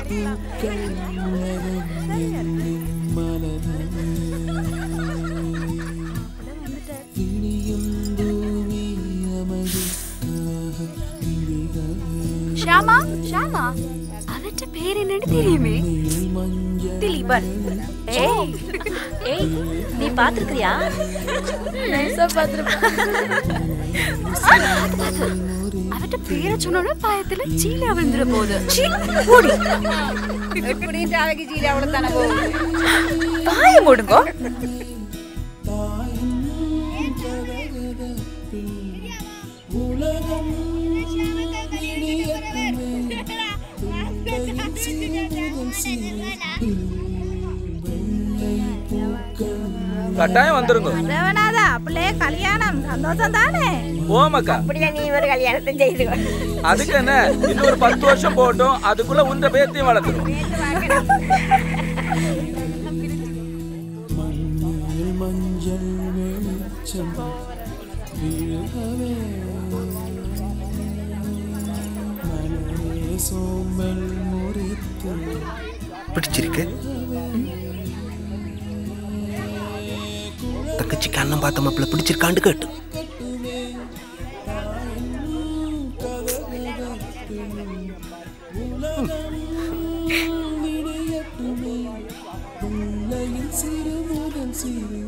ஷாமா ஷாமா அவற்ற பேர் என்னன்னு தெரியுமே திலீபன் ஏய் ஏய் நீ பாத்துருக்கியா அவற்ற பேரை சொன்னோட பாயத்துல சீலா விழுந்துற போகுது சீ, ஓடி எப்படியும் சாவைக்கு சீலை அவ்வளோ தானே போகும் வாய மூடுங்கோ கட்டாயம் வந்துருங்க தேவனாதா பிள்ளைய கல்யாணம் சந்தோஷம் தானே ஓமக்கா அப்படியே நீ ஒரு கல்யாணத்தை செய்து அதுக்கு என்ன இன்னும் ஒரு பத்து வருஷம் போட்டும் அதுக்குள்ள உந்த பேத்தையும் வளர்த்துரும் மஞ்சள் வெளிச்சம் விழுகவே மனமே சோம்பல் முறித்து பிடிச்சிருக்கு தங்கச்சிக்கு அண்ணன் பார்த்த மாப்பிள்ள பிடிச்சிருக்காண்டு கேட்டு பிள்ளையின் சிறு முதல் சிறு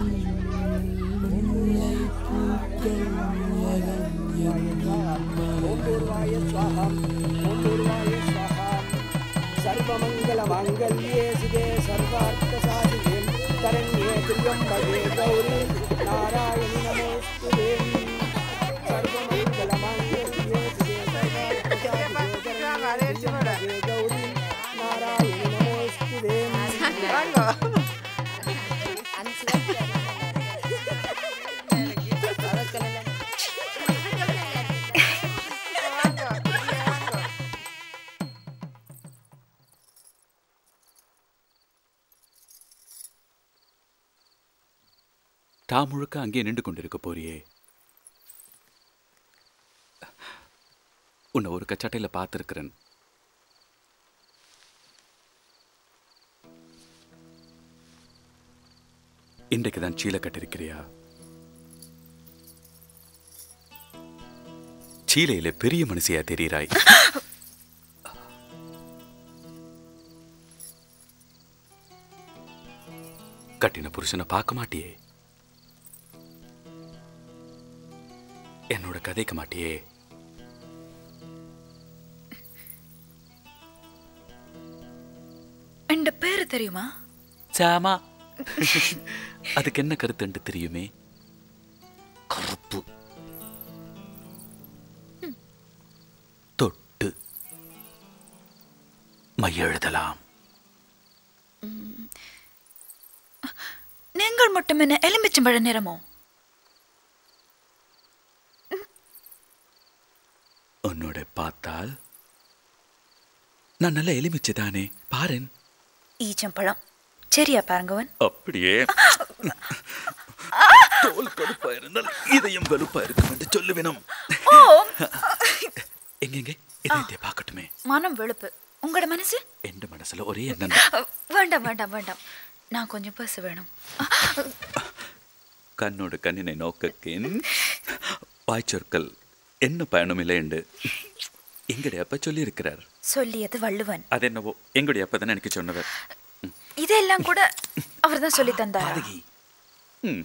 முல்லை பூக்கள் உலகம் எங்கும் மலரும். सर्वमङ्गल माङ्गल्ये शिवे सर्वार्थ साधिके तरण्ये त्र्यम्बके गौरी नारायणि नमोऽस्तुते सर्वमङ्गल माङ्गल्ये शिवे सर्वार्थ साधिके तरण्ये त्र्यम्बके गौरी नारायणि नमोऽस्तुते தா முழுக்க அங்கே நின்று கொண்டிருக்க போறியே உன்னை ஒரு கச்சட்டையில பார்த்துருக்கிறேன் இன்றைக்கு தான் சீலை கட்டிருக்கிறியா சீலையில பெரிய மனுஷியா தெரிகிறாய் கட்டின புருஷனை பார்க்க மாட்டியே என்னோட கதைக்க மாட்டியே என் பேரு தெரியுமா சாமா அதுக்கு என்ன கருத்துண்டு தெரியுமே கருப்பு தொட்டு மைய எழுதலாம் நீங்கள் மட்டும் என்ன எலும்பிச்சம்பழ நிறமோ உன்னோட பார்த்தால் நான் நல்ல எலுமிச்சை தானே பாரேன் ஈச்சம்பழம் சரியா பாருங்கவன் அப்படியே தோல் கருப்பா இருந்தால் இதயம் வெளுப்பா இருக்கும் என்று சொல்லுவேனும் ஓ எங்கெங்க இதயத்தை பார்க்கட்டுமே மனம் வெளுப்பு உங்களோட மனசு எந்த மனசுல ஒரே எண்ணம் தான். வேண்டாம் வேண்டாம் வேண்டாம் நான் கொஞ்சம் பேச வேணும் கண்ணோடு கண்ணினை நோக்கக்கின் வாய்ச்சொற்கள் என்ன பயணமில்லை என்று எங்களுடைய அப்பா சொல்லியிருக்கிறார் சொல்லியது வள்ளுவன் அது என்னவோ எங்களுடைய அப்பா தானே எனக்கு சொன்னவர் இதெல்லாம் கூட அவர்தான் சொல்லி தந்தார் ம்.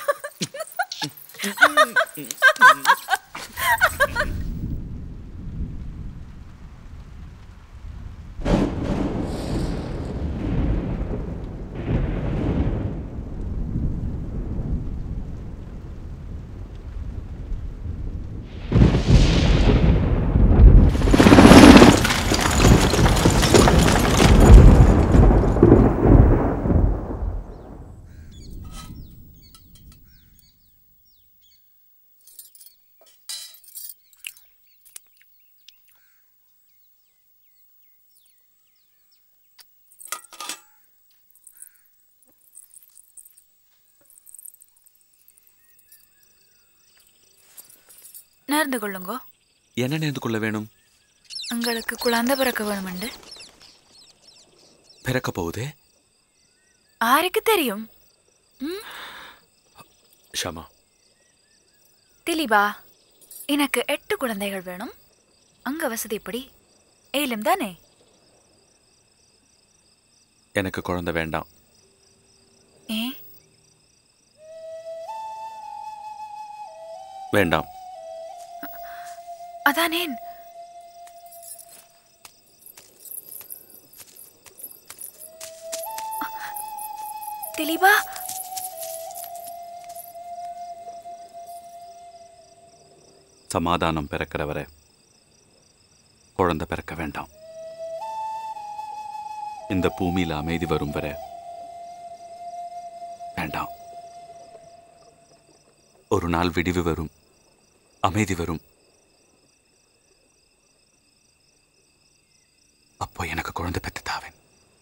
நேர்ந்து கொள்ளுங்கோ என்ன நேர்ந்து கொள்ள வேணும் உங்களுக்கு குழந்தை பிறக்க வேணுமெண்டு பிறக்க போகுதே ஆருக்கு தெரியும் ஷமா திலீபா எனக்கு எட்டு குழந்தைகள் வேணும் அங்க வசதி எப்படி ஏலும் தானே எனக்கு குழந்தை வேண்டாம் ஏ வேண்டாம் அதானேன் திலீபா சமாதானம் பிறக்கிற வரை குழந்தை பிறக்க வேண்டாம் இந்த பூமியில அமைதி வரும் வரை வேண்டாம் ஒரு நாள் விடிவு வரும் அமைதி வரும் அப்போ எனக்கு குழந்தை பெற்று தாவேன்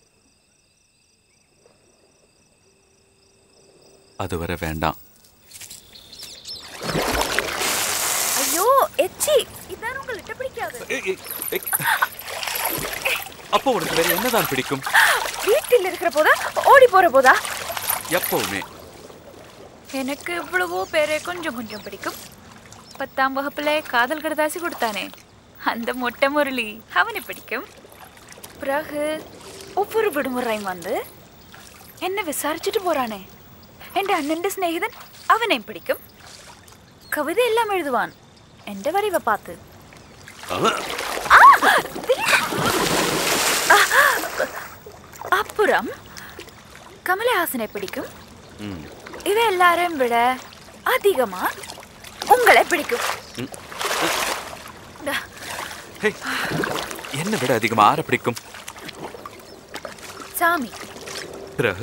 அதுவரை வேண்டாம் ஐயோ எச்சி இதான் உங்களுக்கு பிடிக்காது அப்போ உனக்கு வேற என்னதான் பிடிக்கும் வீட்டில் இருக்கிற போதா ஓடி போற போதா எப்பவுமே எனக்கு இவ்வளவோ பேரை கொஞ்சம் கொஞ்சம் பிடிக்கும் பத்தாம் வகுப்புல காதல் கடதாசி கொடுத்தானே அந்த மொட்டை முரளி அவனை பிடிக்கும் பிறகு ஒவ்வொரு விடுமுறையும் வந்து என்ன விசாரிச்சுட்டு போறானே என் அண்ணன் சிநேகிதன் அவனையும் பிடிக்கும் கவிதை எல்லாம் எழுதுவான் எந்த வரிவை பார்த்து அப்புறம் கமலஹாசனை பிடிக்கும் ம். இவ எல்லாரையும் விட அதிகமா உங்களை பிடிக்கும் டா, ஹே, என்னை விட அதிகமா ஆற பிடிக்கும் சாமி பிறகு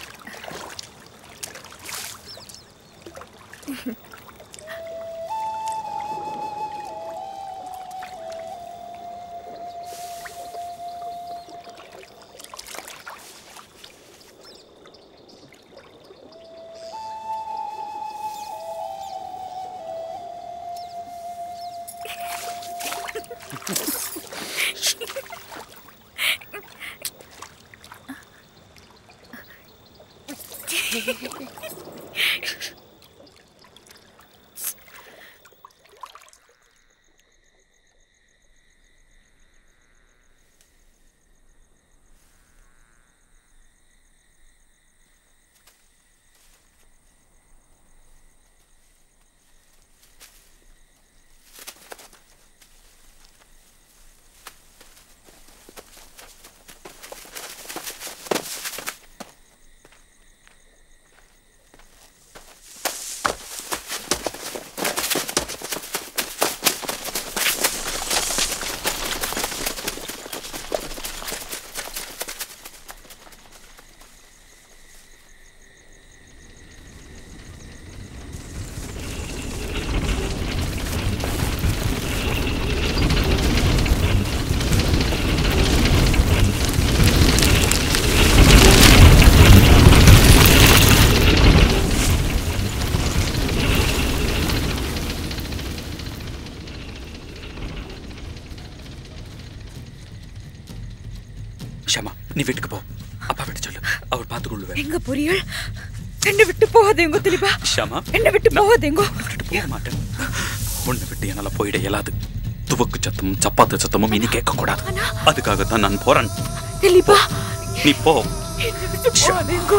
ஷமா நீ வீட்டுக்கு போ அப்பா விட்டு சொல்லு அவர் பார்த்துக்கொள்ளுவேன் எங்க புரியல் என்னை விட்டு போகாதேங்க திலீபா ஷமா என்னை விட்டு போகாதேங்க விட்டுட்டு போக மாட்டேன் உன்னை விட்டு என்னால போயிட இயலாது துவக்கு சத்தமும் சப்பாத்து சத்தமும் இனி கேட்க கூடாது அதுக்காகத்தான் நான் போறேன் திலீபா நீ போ என்னை விட்டு போகாதேங்க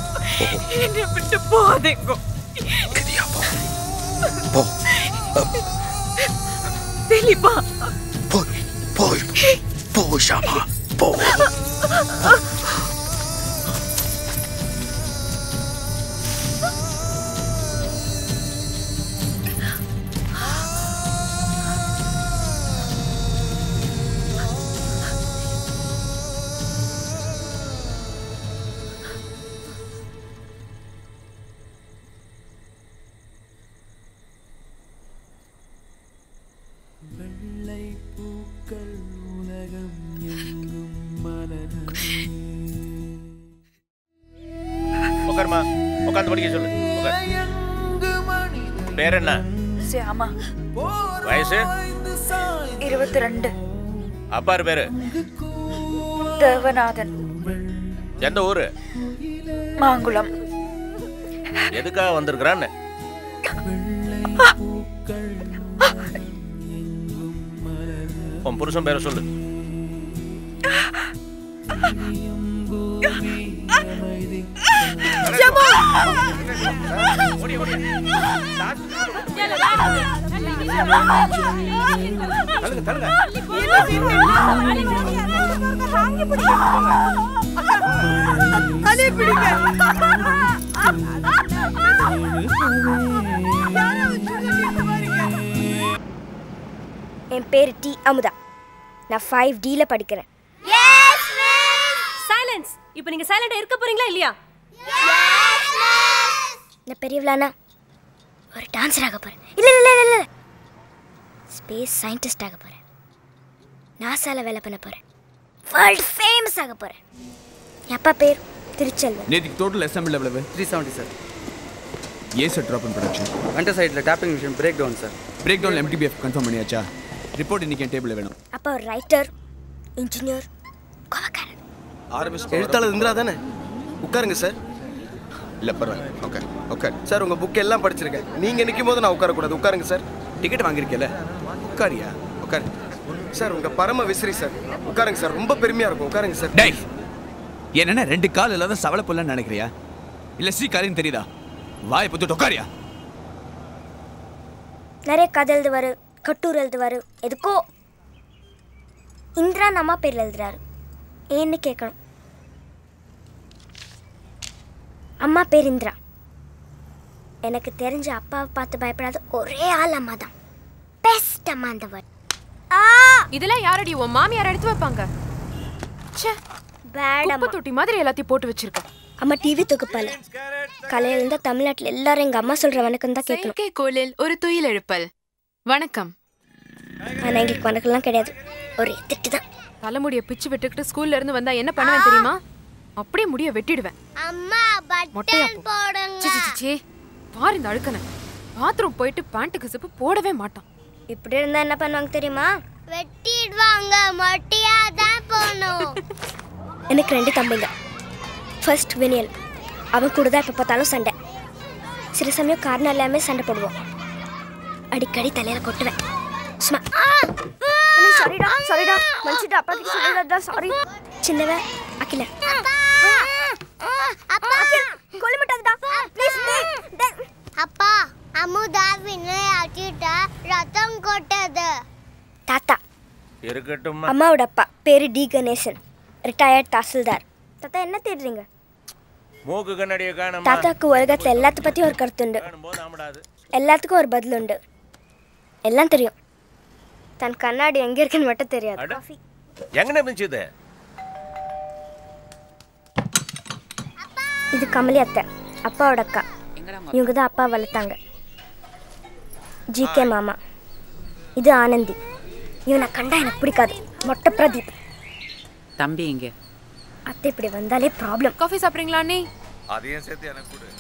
என்னை விட்டு போகாதேங்க கதியா போ போ திலீபா போ போ போ ஷாமா போ வெள்ளை பூக்கள் உலகம் எங்கும் மலரவே உட்காருமா உட்காந்து படிக்க சொல்லு உட்கார் பேர் என்ன சியாமா வயசு இருபத்தி ரெண்டு அப்பாரு பேரு தேவநாதன் எந்த ஊரு மாங்குளம் எதுக்காக வந்திருக்கிறான்னு உன் புருஷன் பேரை சொல்லு தள்ளுங்க தள்ளுங்க என் பேர் டி அமுதா நான் ஃபைவ் டில படிக்கிறேன் சைலன்ஸ் இப்போ நீங்க சைலண்டா இருக்க போறீங்களா இல்லையா நான் பெரியவளானா ஒரு டான்ஸர் ஆக போறேன் இல்ல இல்ல இல்ல இல்ல ஸ்பேஸ் சயின்டிஸ்ட் ஆக போறேன் நாசால வேலை பண்ண போறேன் வேர்ல்ட் ஃபேமஸ் ஆக போறேன் என் அப்பா பேர் திருச்செல்வன் நேற்றுக்கு டோட்டல் எஸ்எம்எல் எவ்வளவு த்ரீ செவன்ட்டி சார் ஏன் sir drop in production vendor சைடில் taping machine break down sir break down MTBF confirm பண்ணியாச்சா ரிப்போர்ட் இன்னைக்கு என் டேபிள் வேணும் அப்பா ஒரு ரைட்டர் இன்ஜினியர் ஆரம்பிச்சு எழுத்தாளர் இந்திரா தானே உட்காருங்க சார் இல்லை பரவாயில்ல ஓகே ஓகே சார் உங்கள் புக் எல்லாம் படிச்சிருக்கேன் நீங்கள் நிற்கும் போது நான் உட்காரக்கூடாது உட்காருங்க சார் டிக்கெட் வாங்கியிருக்கேல உட்காரியா உட்காரு சார் உங்கள் பரம விசிறி சார் உட்காருங்க சார் ரொம்ப பெருமையாக இருக்கும் உட்காருங்க சார் டேய் என்னென்ன ரெண்டு கால் இல்லாத சவள புல்லன்னு நினைக்கிறியா இல்லை ஸ்ரீகாரின்னு தெரியுதா வாய் புத்து உட்காரியா நிறைய கதை எழுதுவார் கட்டூர் எழுதுவார் எதுக்கோ இந்திரா அம்மா பேரில் எழுதுறாரு ஏன்னு கேட்கணும் அம்மா பேர் இந்திரா எனக்கு தெரிஞ்ச அப்பாவை பார்த்து பயப்படாத ஒரே ஆள் அம்மா தான் பெஸ்ட் அம்மா அந்த வேர்ட் இதெல்லாம் யாரடி உன் மாமியார் எடுத்து வைப்பாங்க ச்சே பேட் குப்பை அம்மா தொட்டி மாதிரி எல்லாத்தையும் போட்டு வச்சிருக்க அம்மா டிவி தொகுப்பால கலையில இருந்தா தமிழ்நாட்டில் எல்லாரும் எங்க அம்மா சொல்ற வணக்கம் தான் கேட்கணும் செயற்கை கோலில் ஒரு துயில் எழுப்பல் வணக்கம் ஆனா எங்களுக்கு வணக்கம்லாம் கிடையாது ஒரே திட்டு தான் தலைமுடிய பிச்சு விட்டுக்கிட்டு ஸ்கூல்ல இருந்து வந்தா என்ன பண்ணுவேன் தெரியுமா அப்படியே முடிய வெட்டிடுவேன் அம்மா மொட்டையா போ சி, சி, சி, சி. பாரு இந்த அழுக்கனை பாத்ரூம் போயிட்டு பேண்ட்டுக்கு சிப்பு போடவே மாட்டான் இப்படி இருந்தா என்ன பண்ணுவாங்க தெரியுமா வெட்டிடுவாங்க மொட்டையா தான் போகணும் எனக்கு ரெண்டு தம்பிங்க ஃபர்ஸ்ட் வினியன் அவன் கூட தான் எப்போ பார்த்தாலும் சண்டை சில சமயம் காரணம் எல்லாமே சண்டை போடுவோம் அடிக்கடி தலையில கொட்டுவேன் சும்மா சாரிடா சாரிடா மனுஷிட்டு அப்பா கிட்ட சொல்லிடாதா சாரி சின்னவன் அகில அப்பா கொல்ல மாட்டாதடா ப்ளீஸ் அப்பா அமுதா வினை அடிட்டா ரத்தம் கொட்டது தாத்தா இருக்கட்டும் அம்மாவோட அப்பா பேரு டி கணேசன் ரிட்டையர்ட் தாசில்தார் தாத்தா என்ன தேடுறீங்க மூக்கு கண்ணாடியை காணமா தாத்தாக்கு உலகத்துல எல்லாத்த பத்தியும் ஒரு கருத்து உண்டு போது ஆமடாது எல்லாத்துக்கும் ஒரு பதில் உண்டு எல்லாம் தெரியும் தன் கண்ணாடி எங்க இருக்குன்னு மட்டும் தெரியாது அட. எங்கன இருந்துச்சு இது இது கமலி அத்தை அப்பாவோட அக்கா இவங்க தான் அப்பா வளர்த்தாங்க ஜிகே மாமா இது ஆனந்தி இவனை கண்டா எனக்கு பிடிக்காது மொட்டை பிரதீப் தம்பி இங்க அத்தை இப்படி வந்தாலே ப்ராப்ளம் காஃபி சாப்பிட்றீங்களா அண்ணி அதையும் சேர்த்து எனக்கு கொடு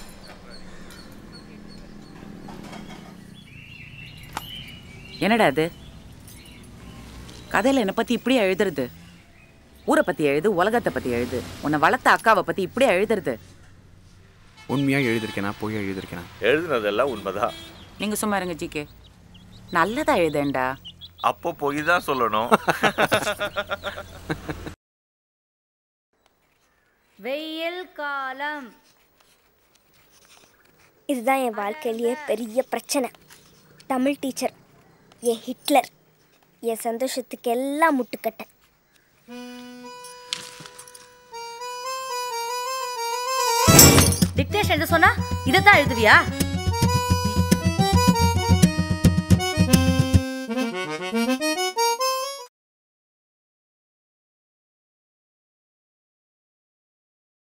என்னடா அது கதையில என்னை பத்தி இப்படி எழுதுறது ஊரை பத்தி எழுது உலகத்தை பத்தி எழுது உன்னை வளர்த்த அக்காவை பத்தி இப்படி எழுதுறது உண்மையாக எழுதிருக்கேனா போய் எழுதிருக்கேனா எழுதுனதெல்லாம் உண்மைதான் நீங்க சும்மா இருங்க ஜிகே நல்லதா எழுதேன்டா அப்போ போய் தான் சொல்லணும் வெயில் காலம் இதுதான் என் வாழ்க்கையிலேயே பெரிய பிரச்சனை தமிழ் டீச்சர் என் ஹிட்லர் என் சந்தோஷத்துக்கு எல்லாம் முட்டுக்கட்டை டிக்டேஷன் எழுத சொன்னா இதை தான் எழுதுவியா